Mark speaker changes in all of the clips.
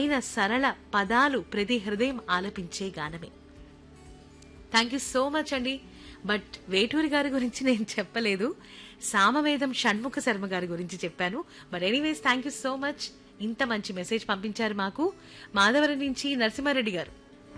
Speaker 1: అందమైన సరళ పదాలు ప్రతి హృదయం ఆలపించే గానమే థ్యాంక్ యూ సో మచ్ అండి బట్ వేటూరి గారి గురించి నేను చెప్పలేదు సామవేదం షణ్ముఖ శర్మ గారి గురించి చెప్పాను but anyways thank you so much ఇంత మంచి మెసేజ్ పంపించారు మాకు మాధవరం నుంచి నరసింహారెడ్డి గారు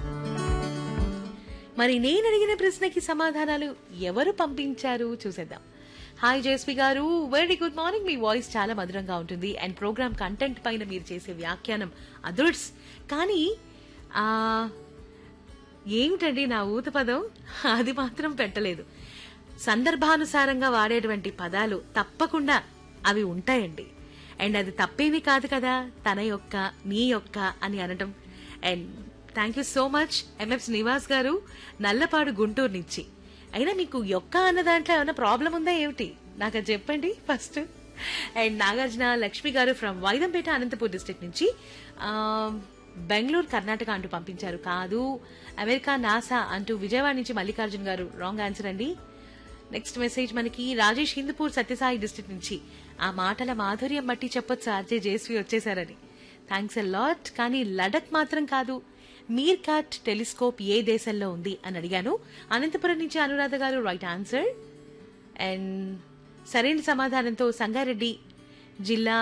Speaker 1: మరి నేను అడిగిన ప్రశ్నకి సమాధానాలు ఎవరు పంపించారు చూసేద్దాం హాయ్ జేస్వి గారు వెరీ గుడ్ మార్నింగ్ మీ వాయిస్ చాలా మధురంగా ఉంటుంది అండ్ ప్రోగ్రామ్ కంటెంట్ పైన మీరు చేసే వ్యాఖ్యానం అదుర్స్ కానీ ఆ ఏమిటండి నా ఊత పదం అది మాత్రం పెట్టలేదు సందర్భానుసారంగా వాడేటువంటి పదాలు తప్పకుండా అవి ఉంటాయండి అండ్ అది తప్పేమీ కాదు కదా తన యొక్క నీ యొక్క అని అనటం and thank you so much MF Nivas గారు నల్లపాడు గుంటూరు నుంచి అయినా మీకు యొక్క అన్న దాంట్లో ఏమైనా ప్రాబ్లం ఉందా ఏమిటి నాకు అది చెప్పండి ఫస్ట్ అండ్ నాగార్జున లక్ష్మి గారు ఫ్రమ్ వైదంపేట అనంతపూర్ డిస్ట్రిక్ట్ నుంచి ఆ, బెంగళూరు కర్ణాటక అంటూ పంపించారు కాదు అమెరికా నాసా అంటూ విజయవాడ నుంచి మల్లికార్జున్ గారు రాంగ్ ఆన్సర్ అండి నెక్స్ట్ మెసేజ్ మనకి రాజేష్ హిందూపూర్ సత్యసాయి డిస్ట్రిక్ట్ నుంచి ఆ మాటల మాధుర్యం బట్టి చెప్పొచ్చు ఆర్జే జేస్వి వచ్చేసారని థ్యాంక్స్ ఎ లాట్ కానీ లడక్ మాత్రం కాదు మీర్ కాట్ టెలిస్కోప్ ఏ దేశంలో ఉంది అని అడిగాను అనంతపురం నుంచి అనురాధ గారు రైట్ ఆన్సర్ అండ్ సరైన సమాధానంతో సంగారెడ్డి జిల్లా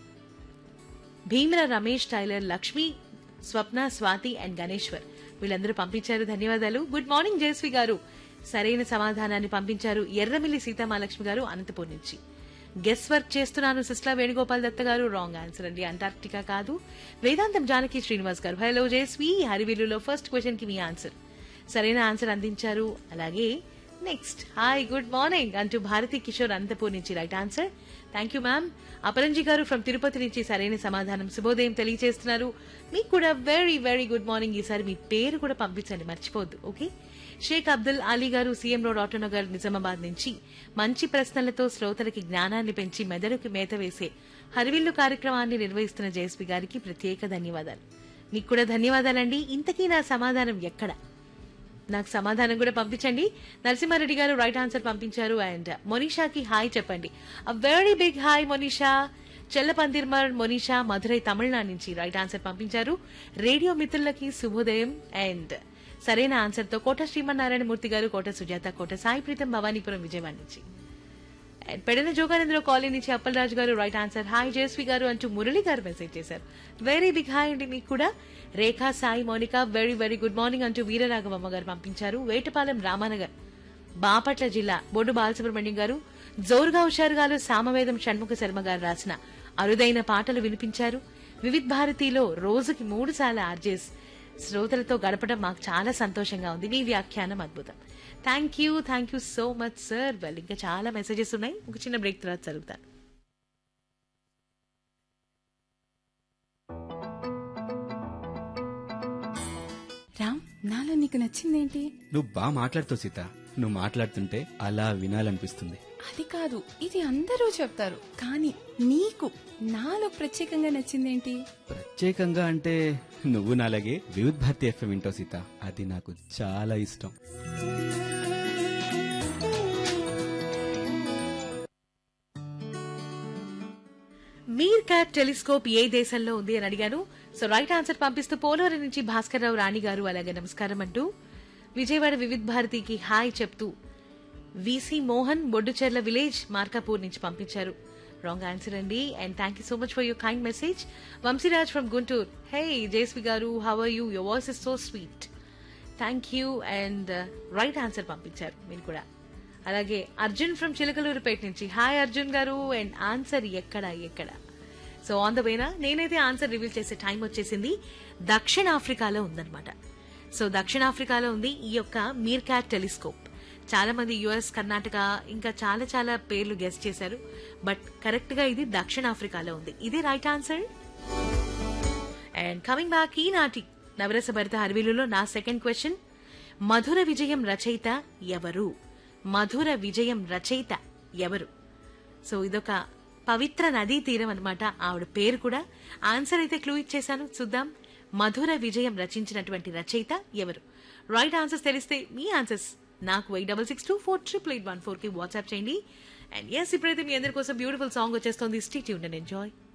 Speaker 1: భీమల రమేష్ టైలర్ లక్ష్మి స్వప్న స్వాతి అండ్ గణేశ్వర్ వీళ్ళందరూ పంపించారు ధన్యవాదాలు గుడ్ మార్నింగ్ జయశ్రీ గారు సరైన సమాధానాన్ని పంపించారు ఎర్రమిల్లి సీతామహాలక్ష్మి గారు అనంతపూర్ నుంచి గెస్ వర్క్ చేస్తున్నాను సిస్లా వేణుగోపాల్ దత్త గారు రాంగ్ ఆన్సర్ అండి అంటార్క్టికా కాదు వేదాంతం జానకి శ్రీనివాస్ గారు హలో జయశ్రీ హరివిల్లులో ఫస్ట్ క్వశ్చన్ కి మీ ఆన్సర్ సరైన ఆన్సర్ అందించారు అలాగే నెక్స్ట్ హాయ్ గుడ్ మార్నింగ్ అంటూ భారతి కిషోర్ అనంతపూర్ నుంచి right answer thank you ma'am Aparanji గారు ఫ్రమ్ తిరుపతి నుంచి సరైన సమాధానం శుభోదయం తెలియజేస్తున్నారు మీకు కూడా వెరీ వెరీ గుడ్ మార్నింగ్ ఈసారి మీ పేరు కూడా పంపించండి మర్చిపోవద్దు ఓకే షేక్ అబ్దుల్ అలీ గారు సీఎం రోడ్ ఆటోనగర్ నిజామాబాద్ నుంచి మంచి ప్రశ్నలతో శ్రోతలకి జ్ఞానాన్ని పెంచి మెదడుకి మేత వేసే హరివిల్లు కార్యక్రమాన్ని నిర్వహిస్తున్న జయశ్రీ గారికి ప్రత్యేక ధన్యవాదాలు మీకు కూడా ధన్యవాదాలండి ఇంతకీ నా సమాధానం ఎక్కడ నాకు సమాధానం కూడా పంపించండి నరసింహారెడ్డి గారు రైట్ ఆన్సర్ పంపించారు అండ్ మొనిషాకి హాయ్ చెప్పండి a very big hi Monisha చెల్లపందిర్మర్ మొనిషా మధురై తమిళనాడు నుంచి రైట్ ఆన్సర్ పంపించారు రేడియో మిత్రులకి శుభోదయం అండ్ సరైన ఆన్సర్ తో కోట శ్రీమన్నారాయణ మూర్తి గారు కోట సుజాత కోట సాయి ప్రీతం భవానీపురం విజయవాడ నుంచి అండ్ పెడన జోగానంద్ర కాలనీ నుంచి అప్పలరాజు గారు రైట్ ఆన్సర్ హాయ్ జయశ్రీ గారు అంటూ మురళి గారు మెసేజ్ చేశారు వెరీ బిగ్ హాయ్ అండి మీకు కూడా Rekha Sai Mounika very very good morning అంటూ వీరరాఘవమ్మ గారు పంపించారు వేటపాలెం రామానగర్ బాపట్ల జిల్లా బొడ్డు బాలసుబ్రహ్మణ్యం గారు జోరుగా హుషారుగాలు సామవేదం షణ్ముఖ శర్మ గారు రాసిన అరుదైన పాటలు వినిపించారు వివిధ్ భారతిలో రోజుకి మూడు సార్లు ఆర్జేస్ శ్రోతలతో గడపడం మాకు చాలా సంతోషంగా ఉంది మీ వ్యాఖ్యానం అద్భుతం thank you thank you so much sir well ఇంకా చాలా మెసేజెస్ ఉన్నాయి ఒక చిన్న బ్రేక్ తర్వాత చదువుతాను
Speaker 2: రామ్ నాలో నీకు నచ్చిందేంటి
Speaker 3: నువ్వు బాగా మాట్లాడుతావు సీత నువ్వు మాట్లాడుతుంటే అలా వినాలనిపిస్తుంది
Speaker 2: అది కాదు ఇది అందరూ చెప్తారు కానీ నీకు నాలో ప్రత్యేకంగా నచ్చిందేంటి
Speaker 3: ప్రత్యేకంగా అంటే నువ్వు నాలాగే వివిధ్ భారతి ఎఫ్ఎం వింటావు సీత అది నాకు చాలా ఇష్టం
Speaker 1: మీర్ క్యాట్ టెలిస్కోప్ ఏ దేశంలో ఉంది అని అడిగాను సో రైట్ ఆన్సర్ పంపిస్తూ పోలవరం నుంచి భాస్కర్ రావు రాణి గారు అలాగే నమస్కారం అంటూ విజయవాడ వివిధ్ భారతికి హాయ్ చెప్తూ విసి మోహన్ బొడ్డుచెర్ల విలేజ్ మార్కాపూర్ నుంచి పంపించారు రాంగ్ ఆన్సర్ అండి and thank you so much for your kind message Vamsiraj from Guntur hey Jayaswi గారు how are you your voice is so sweet thank you and right answer పంపించారు మీరు కూడా అలాగే అర్జున్ ఫ్రమ్ చిలకలూరుపేట నుంచి హాయ్ అర్జున్ గారు అండ్ ఆన్సర్ ఎక్కడ ఎక్కడ సో ఆన్ ద వేనా నేనైతే ఆన్సర్ రివీల్ చేసే టైం వచ్చేసింది దక్షిణ ఆఫ్రికాలో ఉందన్నమాట సో దక్షిణాఫ్రికాలో ఉంది ఈ యొక్క మీర్ క్యాట్ టెలిస్కోప్ చాలా మంది యుఎస్ కర్ణాటక ఇంకా చాలా చాలా పేర్లు గెస్ట్ చేశారు బట్ కరెక్ట్ గా ఇది దక్షిణాఫ్రికాలో ఉంది ఇది right answer and coming back ఈనాటి నవరస భరిత హర్వీలులో నా సెకండ్ క్వశ్చన్ మధుర విజయం రచయిత ఎవరు మధుర విజయం రచయిత ఎవరు సో ఇదొక పవిత్ర నదీ తీరం అన్నమాట ఆవిడ పేరు కూడా ఆన్సర్ అయితే క్లూ ఇచ్చేశాను చూద్దాం మధుర విజయం రచించినటువంటి రచయిత ఎవరు రైట్ ఆన్సర్స్ తెలిస్తే మీ ఆన్సర్స్ నాకు eight double six two four triple eight one four కి వాట్సాప్ చేయండి అండ్ ఎస్ ఇప్పుడైతే మీ అందరి కోసం బ్యూటిఫుల్ సాంగ్ వచ్చేస్తోంది స్టీ ట్యూన్ అండ్ ఎంజాయ్